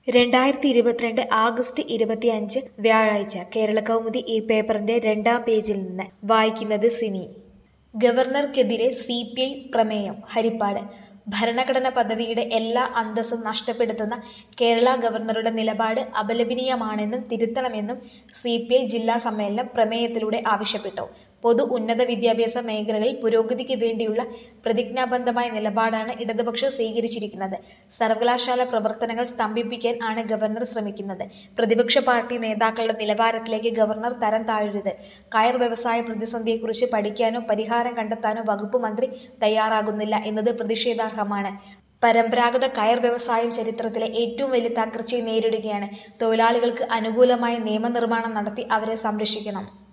രണ്ടായിരത്തി ഇരുപത്തിരണ്ട് ആഗസ്റ്റ് ഇരുപത്തിയഞ്ച് വ്യാഴാഴ്ച കേരളകൗമുദി ഈ പേപ്പറിന്റെ രണ്ടാം പേജിൽ നിന്ന് വായിക്കുന്നത് സിനി ഗവർണർക്കെതിരെ സി പി ഐ പ്രമേയം ഹരിപ്പാട് ഭരണഘടന പദവിയുടെ എല്ലാ അന്തസ്സും നഷ്ടപ്പെടുത്തുന്ന കേരള ഗവർണറുടെ നിലപാട് അപലപനീയമാണെന്നും തിരുത്തണമെന്നും സി പി ഐ ജില്ലാ സമ്മേളനം പ്രമേയത്തിലൂടെ ആവശ്യപ്പെട്ടു പൊതു ഉന്നത വിദ്യാഭ്യാസ മേഖലകളിൽ പുരോഗതിക്ക് വേണ്ടിയുള്ള പ്രതിജ്ഞാബദ്ധമായ നിലപാടാണ് ഇടതുപക്ഷം സ്വീകരിച്ചിരിക്കുന്നത് സർവകലാശാല പ്രവർത്തനങ്ങൾ സ്തംഭിപ്പിക്കാൻ ആണ് ഗവർണർ ശ്രമിക്കുന്നത് പ്രതിപക്ഷ പാർട്ടി നേതാക്കളുടെ നിലവാരത്തിലേക്ക് ഗവർണർ തരം താഴരുത് കയർ വ്യവസായ പ്രതിസന്ധിയെക്കുറിച്ച് പഠിക്കാനോ പരിഹാരം കണ്ടെത്താനോ വകുപ്പ് മന്ത്രി തയ്യാറാകുന്നില്ല എന്നത് പ്രതിഷേധാർഹമാണ് പരമ്പരാഗത കയർ വ്യവസായം ചരിത്രത്തിലെ ഏറ്റവും വലിയ തകർച്ചയെ നേരിടുകയാണ് തൊഴിലാളികൾക്ക് അനുകൂലമായ നിയമനിർമ്മാണം നടത്തി അവരെ സംരക്ഷിക്കണം